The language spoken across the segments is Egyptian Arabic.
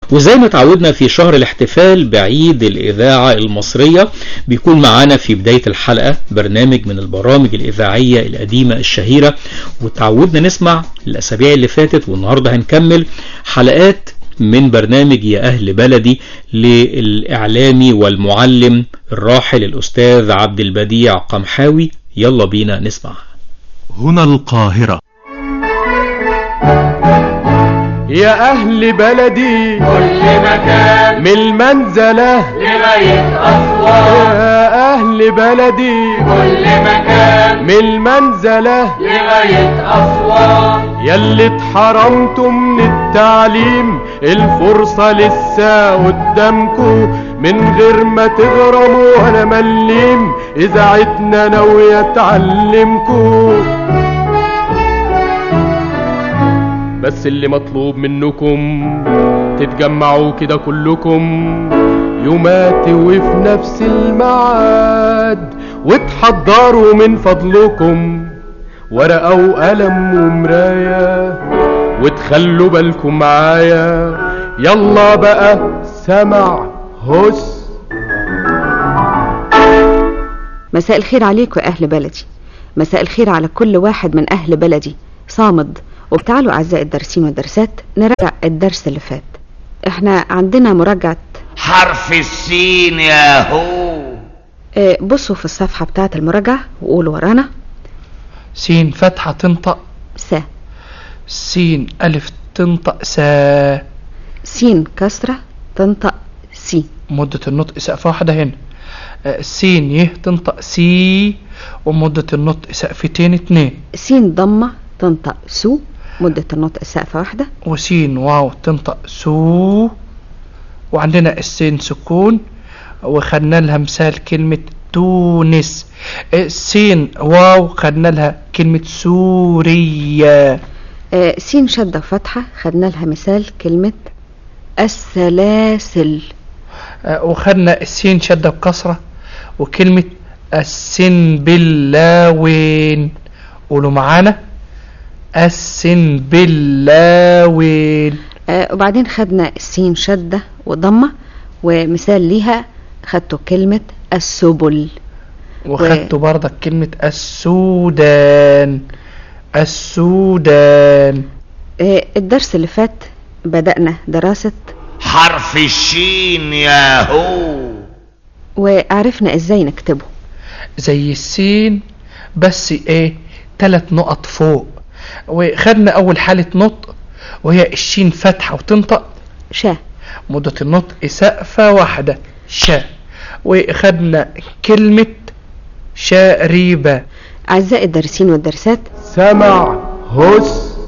وزي ما تعودنا في شهر الاحتفال بعيد الإذاعة المصرية بيكون معانا في بداية الحلقة برنامج من البرامج الإذاعية القديمة الشهيرة وتعودنا نسمع الأسابيع اللي فاتت والنهاردة هنكمل حلقات من برنامج يا أهل بلدي للإعلامي والمعلم الراحل الأستاذ عبد البديع قمحاوي يلا بينا نسمع هنا القاهرة يا أهل بلدي كل مكان من المنزلة لغاية أسوان يا أهل بلدي كل مكان من المنزلة لغاية أسوان ياللي اتحرمتوا من التعليم الفرصة لسه قدامكوا من غير ما تغرموا ولا مليم إذاعتنا ناوية تعلمكوا بس اللي مطلوب منكم تتجمعوا كده كلكم يومات وفي نفس الميعاد وتحضروا من فضلكم ورقة وقلم ومراية وتخلوا بالكم معايا يلا بقى سمع هس مساء الخير عليكم يا أهل بلدي مساء الخير على كل واحد من أهل بلدي صامد وتعالوا أعزائي الدارسين والدرسات نراجع الدرس اللي فات احنا عندنا مراجعة حرف السين يا هو اه، بصوا في الصفحة بتاعة المراجعة وقولوا ورانا سين فتحة تنطق س سين ألف تنطق سا سين كسرة تنطق سي مدة النطق سقفة واحدة هنا آه، سين يه تنطق سي ومدة النطق سقفتين اتنين سين ضمة تنطق سو مدة النطق سقفة واحدة وسين واو تنطق سو وعندنا السين سكون وخدنا لها مثال كلمة تونس السين واو خدنا لها كلمة سوريا اه، سين شدة وفتحة خدنا لها مثال كلمة السلاسل آه، وخدنا السين شدة بكسرة وكلمة السنبلاوين قولوا معانا السنبلاوين اه، وبعدين خدنا السين شدة وضمة ومثال ليها خدتوا كلمة السبل وخدتوا برضك كلمة السودان السودان اه، الدرس اللي فات بدأنا دراسة حرف الشين يا هو وعرفنا ازاي نكتبه زي السين بس ايه تلات نقط فوق وخدنا اول حالة نطق وهي الشين فتحة وتنطق شا مدة النطق سقفة واحدة شا وخدنا كلمة شاربة أعزائي الدارسين والدرسات سمع هس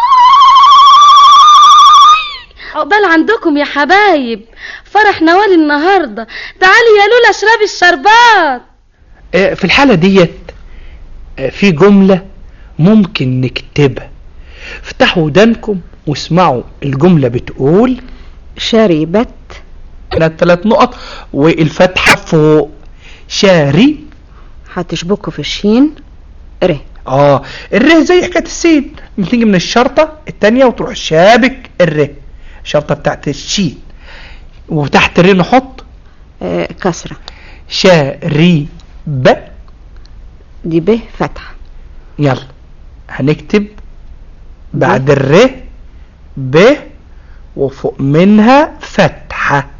عقبال عندكم يا حبايب فرح نوال النهارده تعالي يا لولا اشربي الشربات آه، في الحالة ديت آه، في جملة ممكن نكتبها افتحوا ودانكم واسمعوا الجملة بتقول شربت على ثلاث نقط والفتحة فوق شاري هتشبكوا في الشين ر اه الره زي حكاية السين بتيجي من الشرطة التانية وتروح شابك الره الشرطة بتاعت الشين وتحت الره نحط آه كسرة شاري ب دي ب فتحة يلا هنكتب بعد الر ب وفوق منها فتحة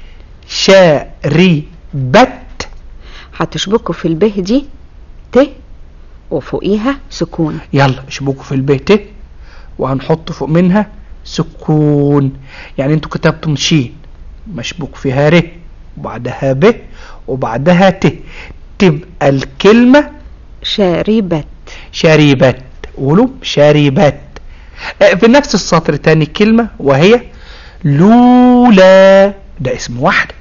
شاربت هتشبكوا في الب دي ت وفوقيها سكون يلا اشبكوا في البيت وهنحط فوق منها سكون يعني انتوا كتبتم شين مشبوك فيها ر وبعدها ب وبعدها ت تبقى الكلمة شاربت شريبت قولوا شريبت آه، في نفس السطر تاني كلمة وهي لولا ده اسم واحدة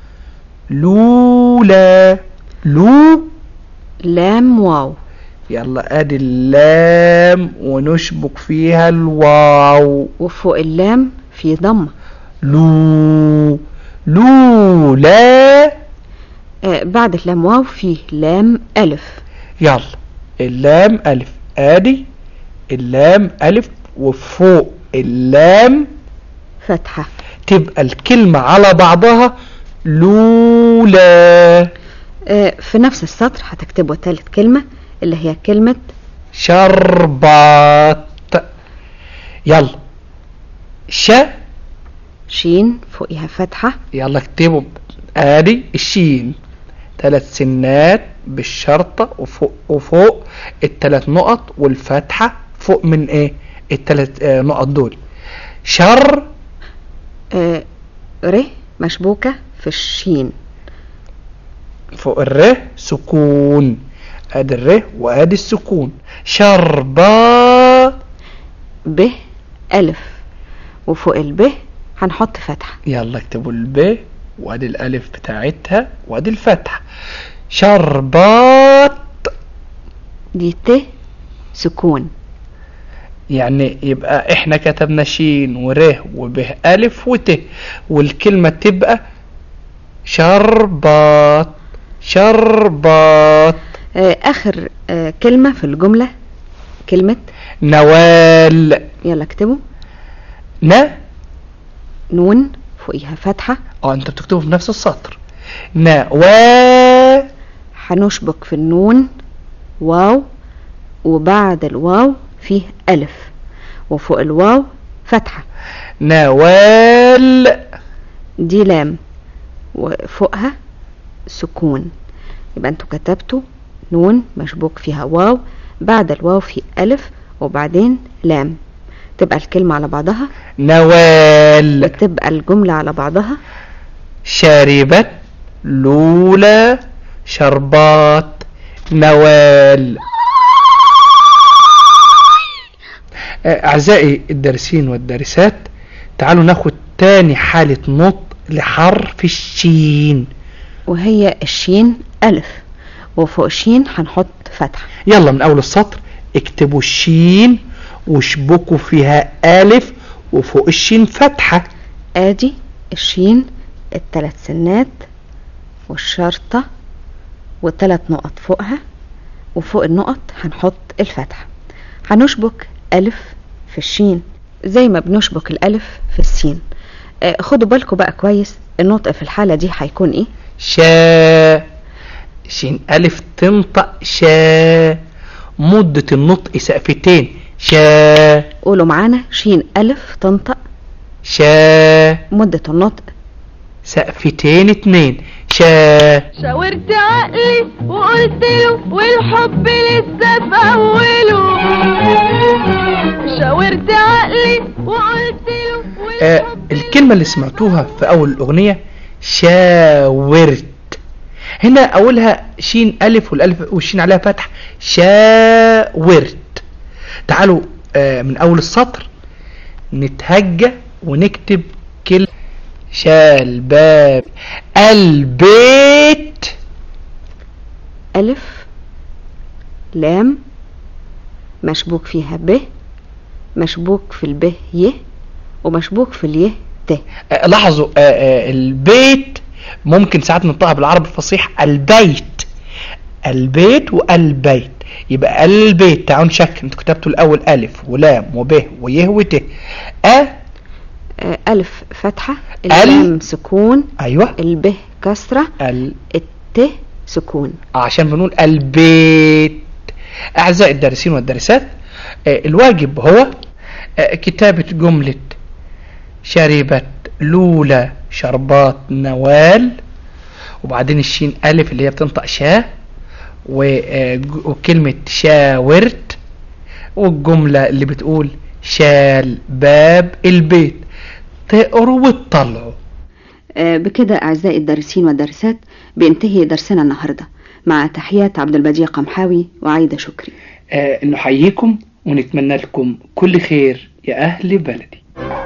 لولا لو لام واو يلا ادي اللام ونشبك فيها الواو وفوق اللام في ضمة لو لولا آه بعد اللام واو في لام ألف يلا اللام ألف ادي اللام ألف وفوق اللام فتحة تبقى الكلمة على بعضها لولا آه، في نفس السطر هتكتبوا تالت كلمة اللي هي كلمة شربات يلا ش شين فوقيها فتحة يلا اكتبوا ادي الشين ثلاث سنات بالشرطة وفوق وفوق الثلاث نقط والفتحة فوق من ايه الثلاث آه نقط دول شر آه، ر مشبوكة في الشين فوق الر سكون ادي الر وادي السكون شربا ب ألف وفوق الب هنحط فتحة يلا اكتبوا الب وادي الالف بتاعتها وادي الفتحة شربات دي ت سكون يعني يبقى احنا كتبنا شين وره وبه الف وت والكلمة تبقى شربات شربات آه، آخر آه، كلمة في الجملة كلمة نوال يلا اكتبوا ن نون فوقيها فتحة اه انت بتكتبه في نفس السطر نوا هنشبك في النون واو وبعد الواو فيه ألف وفوق الواو فتحة نوال دي لام وفوقها سكون يبقى انتوا كتبتوا نون مشبوك فيها واو بعد الواو في ألف وبعدين لام تبقى الكلمة على بعضها نوال وتبقى الجملة على بعضها شربت لولا شربات نوال آه، أعزائي الدارسين والدارسات تعالوا ناخد تاني حالة نطق لحرف الشين وهي الشين ألف وفوق الشين هنحط فتحة يلا من أول السطر اكتبوا الشين واشبكوا فيها ألف وفوق الشين فتحة ادي الشين التلات سنات والشرطة والتلات نقط فوقها وفوق النقط هنحط الفتحة هنشبك ألف في الشين زي ما بنشبك الألف في السين آه، خدوا بالكم بقى كويس النطق في الحالة دي هيكون ايه شا شين ألف تنطق شا مدة النطق سقفتين شا قولوا معانا شين ألف تنطق شا مدة النطق سقفتين اتنين شا شاورت عقلي وقلت له والحب لسه في اوله شاورت عقلي وقلت له آه والحب الكلمة اللي سمعتوها في أول الأغنية شاورت هنا أولها شين ألف والألف والشين عليها فتح شاورت تعالوا آه من أول السطر نتهجى ونكتب كلمة شال باب البيت ألف لام مشبوك فيها ب مشبوك في الب ي ومشبوك في اليه ت آه، لاحظوا آه، آه، البيت ممكن ساعات ننطقها بالعربي الفصيح البيت البيت والبيت يبقى البيت تعالوا نشك انتوا كتبتوا الاول الف ولام وب ويه وت ا آه، ألف فتحة ال- اللام سكون ايوه الب كسرة ال... الت سكون عشان بنقول البيت اعزائي الدارسين والدارسات آه، الواجب هو آه، كتابة جملة شربت لولا شربات نوال وبعدين الشين ألف اللي هي بتنطق شا وج- وكلمة شاورت والجملة اللي بتقول شال باب البيت تقروا وتطلعوا آه، بكده أعزائي الدارسين والدارسات بينتهي درسنا النهاردة مع تحيات عبد البديع قمحاوي وعايدة شكري آه، نحييكم ونتمنى لكم كل خير يا أهل بلدي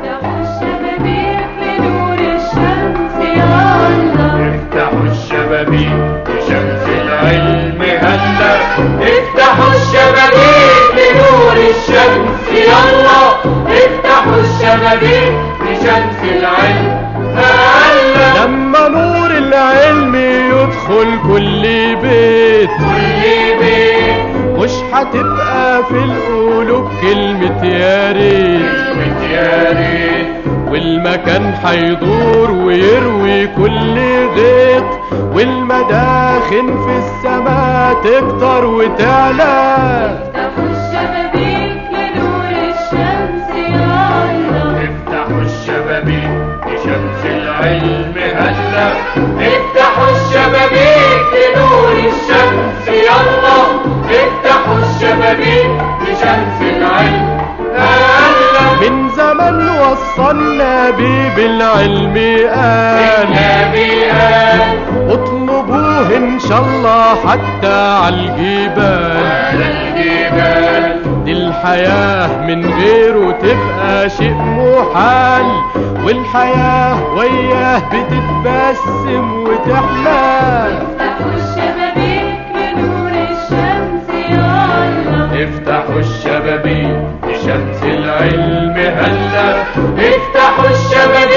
افتحوا الشبابيك بشمس العلم هلا افتحوا الشبابيك لنور الشمس يلا افتحوا الشبابيك بشمس العلم هلا لما نور العلم يدخل كل بيت كل بيت مش هتبقى في القلوب كلمة يا ريت كلمة يا ريت والمكان حيدور ويروي كل غيط والمداخن في السماء تكتر وتعلى افتحوا الشبابيك لنور الشمس يا الله افتحوا الشبابيك لشمس العلم هلا افتحوا الشبابيك لنور الشمس يلا افتحوا الشبابيك لشمس العلم هلا من زمن وصلنا بيه بالعلم قال النبي قال اطلبوه ان شاء الله حتى عالجبال الجبال دي الحياة من غيره تبقى شيء محال والحياة وياه بتتبسم وتحلى افتحوا الشبابيك لنور الشمس يا الله افتحوا الشبابيك لشمس العلم هلا افتحوا الشبابيك